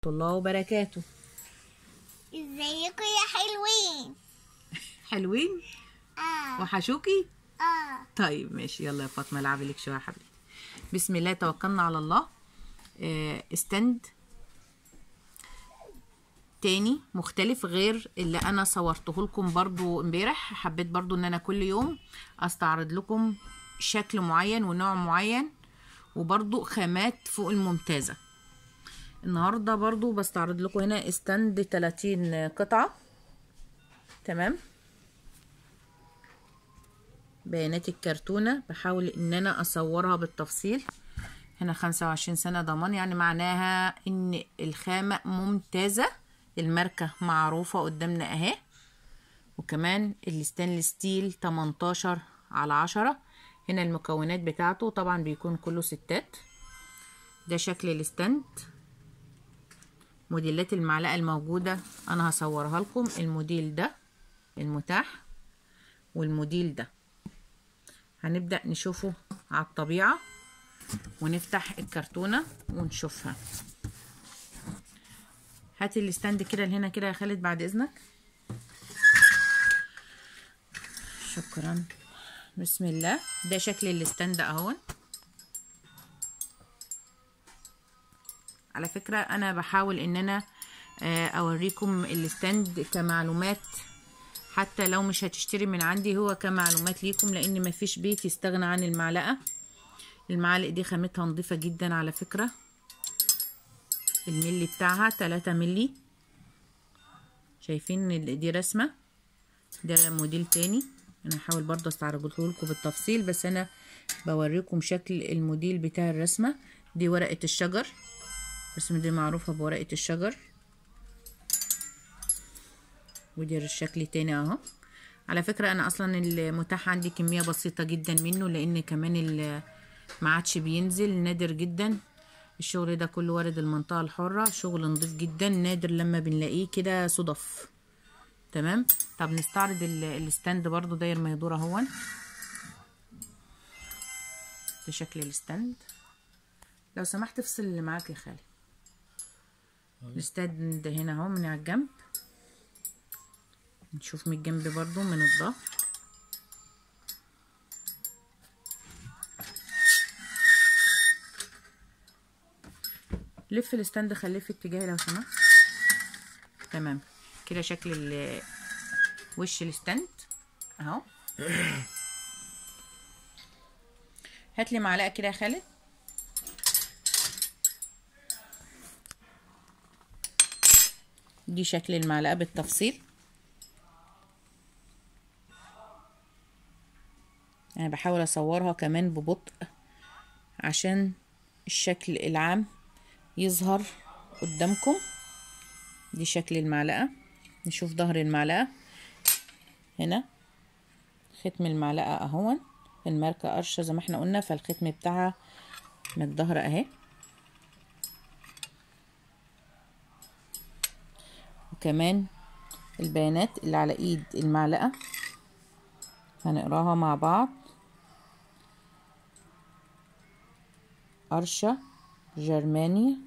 الله وبركاته ازيكم يا حلوين حلوين اه وحشوكي اه طيب ماشي يلا يا فاطمه العبي لك شويه يا حبيبتي بسم الله توكلنا على الله آه، استند تاني مختلف غير اللي انا صورته لكم برضو امبارح حبيت برضو ان انا كل يوم استعرض لكم شكل معين ونوع معين وبرضو خامات فوق الممتازة النهاردة برضو بستعرض لكم هنا استند 30 قطعة تمام بيانات الكرتونة بحاول ان انا اصورها بالتفصيل هنا خمسة وعشرين سنة ضمان يعني معناها ان الخامة ممتازة الماركة معروفة قدامنا اهي وكمان الستانلس ستيل 18 على عشرة هنا المكونات بتاعته طبعا بيكون كله ستات ده شكل الستاند موديلات المعلقة الموجودة انا هصورها لكم الموديل ده المتاح والموديل ده هنبدأ نشوفه على الطبيعة ونفتح الكرتونة ونشوفها هاتي الستاند كده لهنا كده يا خالد بعد اذنك شكرا بسم الله ده شكل الستاند اهون على فكرة انا بحاول ان انا آه، اوريكم الستاند كمعلومات حتى لو مش هتشتري من عندي هو كمعلومات ليكم لان مفيش بيت يستغنى عن المعلقة المعالق دي خامتها نظيفة جدا على فكرة الملي بتاعها تلاتة ملي شايفين ال- دي رسمة ده موديل تاني انا هحاول برضه استعرضه لكم بالتفصيل بس انا بوريكم شكل الموديل بتاع الرسمة دي ورقة الشجر الرسمة دي معروفة بورقة الشجر ودي الشكل تاني اهو على فكرة انا اصلا المتاح عندي كمية بسيطة جدا منه لان كمان ال- ما عادش بينزل نادر جدا الشغل ده كله وارد المنطقة الحرة شغل نضيف جدا نادر لما بنلاقيه كده صدف تمام طب نستعرض ال- الستاند برضو داير ما يدور اهون ده شكل الستاند لو سمحت افصل اللي معاك يا خالد الستاند هنا اهو من على الجنب نشوف من الجنب برضو من الظهر لف الستاند خليه في اتجاهي لو سمحت تمام كده شكل ال- وش الستاند اهو هات لي معلقه كده يا خالد دي شكل المعلقه بالتفصيل انا بحاول اصورها كمان ببطء عشان الشكل العام يظهر قدامكم دي شكل المعلقة نشوف ظهر المعلقة هنا ختم المعلقة اهون الماركة قرشة زي ما احنا قلنا فالختم بتاعها من الظهر اهي وكمان البيانات اللي على ايد المعلقة هنقراها مع بعض قرشة جرماني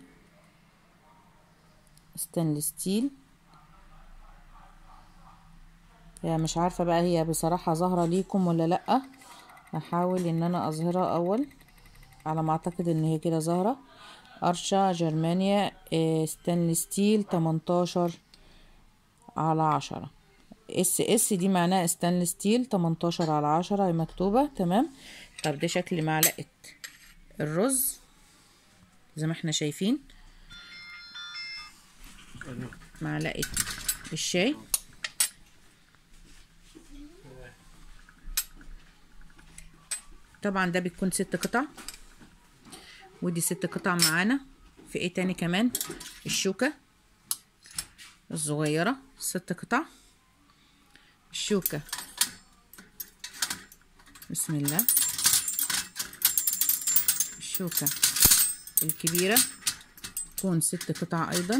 ستانلس ستيل يا مش عارفة بقى هي بصراحة ظاهرة ليكم ولا لأ هحاول ان انا اظهرها اول على ما اعتقد ان هي كده ظاهرة قرشة جرمانيا آه، ستانلس ستيل 18 على عشرة اس اس دي معناها ستانلس ستيل 18 على عشرة هي مكتوبة تمام طب ده شكل معلقة الرز زي ما احنا شايفين معلقة الشاي طبعا ده بيكون ست قطع ودي ست قطع معانا في ايه تاني كمان الشوكة الصغيرة ست قطع الشوكة بسم الله الشوكة الكبيرة تكون ست قطع أيضا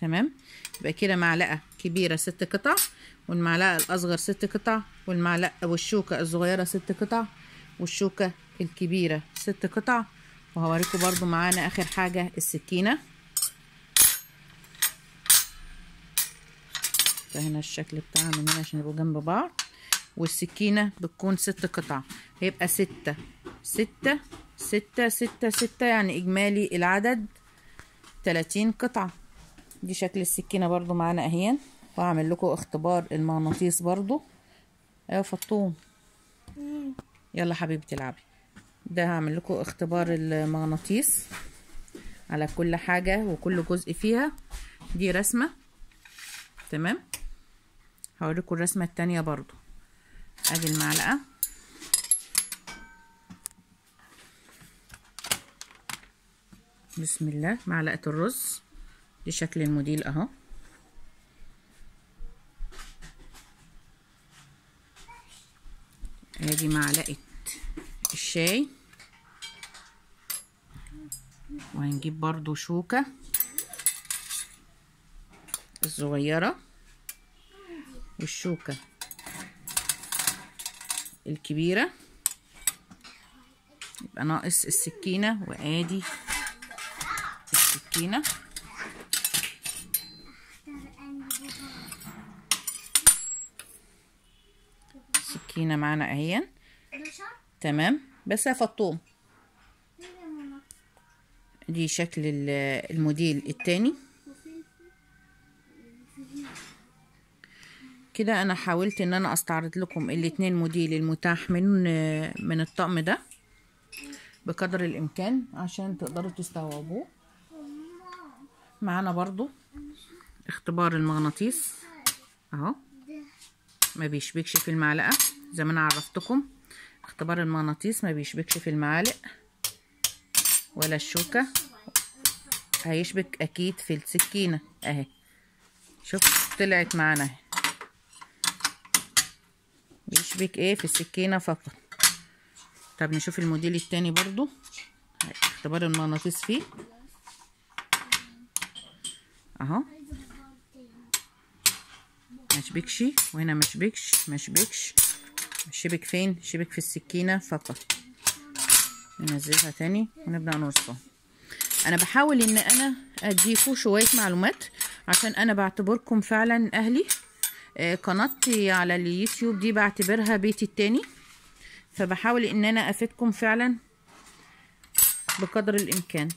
تمام يبقى كده معلقة كبيرة ست قطع والمعلقة الأصغر ست قطع والمعلقة والشوكة الصغيرة ست قطع والشوكة الكبيرة ست قطع وهوريكم برضو معانا آخر حاجة السكينة فهنا الشكل بتاعها من هنا عشان يبقوا جنب بعض والسكينة بتكون ست قطع هيبقى ستة ستة ستة ستة ستة يعني إجمالي العدد تلاتين قطعة دي شكل السكينة برضو معانا اهين وهعمل لكم اختبار المغناطيس برضو ايوه فطوم يلا حبيبتي العبي ده هعمل لكم اختبار المغناطيس على كل حاجة وكل جزء فيها دي رسمة تمام هوريكم الرسمة التانية برضو ادي المعلقة بسم الله معلقة الرز دي شكل الموديل اهو ادي معلقة الشاي وهنجيب برضو شوكة الصغيرة والشوكة الكبيرة يبقى ناقص السكينة وادي السكينة السكينة معانا اهي تمام بس يا فطوم دي شكل الموديل التاني كده انا حاولت ان انا استعرض لكم الاتنين موديل المتاح من من الطقم ده بقدر الامكان عشان تقدروا تستوعبوه معانا برضو اختبار المغناطيس اهو ما بيشبكش في المعلقة زي ما انا عرفتكم اختبار المغناطيس ما بيشبكش في المعالق ولا الشوكة هيشبك اكيد في السكينة اهي شوف طلعت معانا اهي بيشبك ايه في السكينة فقط طب نشوف الموديل التاني برضو اختبار المغناطيس فيه اهو مشبكش وهنا مشبكش مشبكش شبك فين شبك في السكينة فقط ننزلها تاني ونبدأ نرصها انا بحاول ان انا اديكم شوية معلومات عشان انا بعتبركم فعلا اهلي آه قناتي على اليوتيوب دي بعتبرها بيتي التاني فبحاول ان انا افيدكم فعلا بقدر الامكان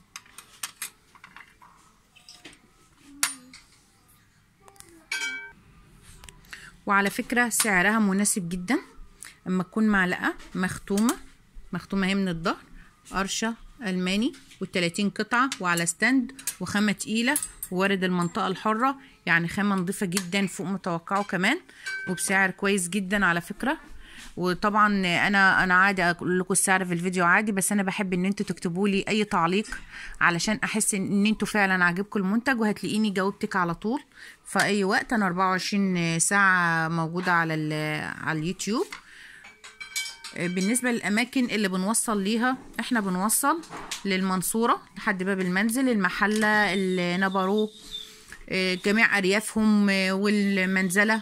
وعلى فكرة سعرها مناسب جدا اما تكون معلقة مختومة مختومة هي من الظهر قرشة ألماني والتلاتين قطعة وعلى ستاند وخامة تقيلة ووارد المنطقة الحرة يعني خامة نظيفة جدا فوق متوقعه كمان وبسعر كويس جدا على فكرة وطبعا انا انا عادي اقول لكم السعر في الفيديو عادي بس انا بحب ان انتوا تكتبوا لي اي تعليق علشان احس ان انتوا فعلا عاجبكم المنتج وهتلاقيني جاوبتك على طول في اي وقت انا 24 ساعه موجوده على على اليوتيوب بالنسبة للأماكن اللي بنوصل ليها احنا بنوصل للمنصورة لحد باب المنزل المحلة النبرو جميع أريافهم والمنزلة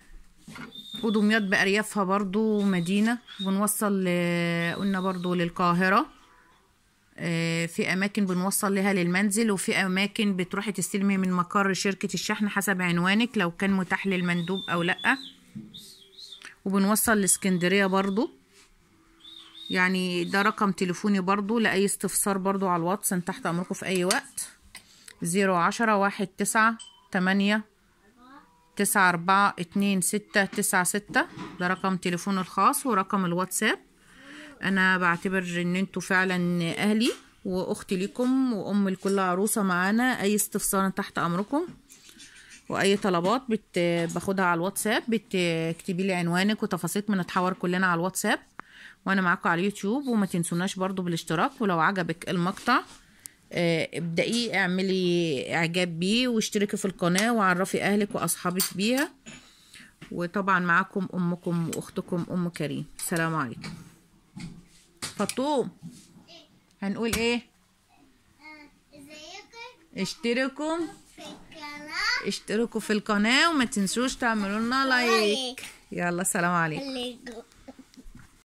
ودمياط بأريافها برضو مدينة بنوصل قلنا برضو للقاهرة في أماكن بنوصل لها للمنزل وفي أماكن بتروحي تستلمي من مقر شركة الشحن حسب عنوانك لو كان متاح للمندوب أو لأ وبنوصل لاسكندرية برضو يعني ده رقم تليفوني برضو لأي استفسار برضو على الواتس تحت أمركم في أي وقت زيرو عشرة واحد تسعة تمانية تسعة أربعة اتنين ستة تسعة ستة ده رقم تليفون الخاص ورقم الواتساب أنا بعتبر إن انتوا فعلا أهلي وأختي ليكم وأم لكل عروسة معانا أي استفسار تحت أمركم واي طلبات بت... باخدها على الواتساب بتكتبي لي عنوانك وتفاصيل بنتحاور كلنا على الواتساب وانا معاكم على اليوتيوب وما تنسوناش برضو بالاشتراك ولو عجبك المقطع اه ابدأي اعملي اعجاب بيه واشتركي في القناة وعرفي اهلك واصحابك بيها وطبعا معاكم امكم واختكم ام كريم السلام عليكم فطوم هنقول ايه ازيكم اشتركوا في القناة اشتركوا في القناة وما تنسوش تعملوا لنا لايك لايك. يلا سلام عليكم الليجو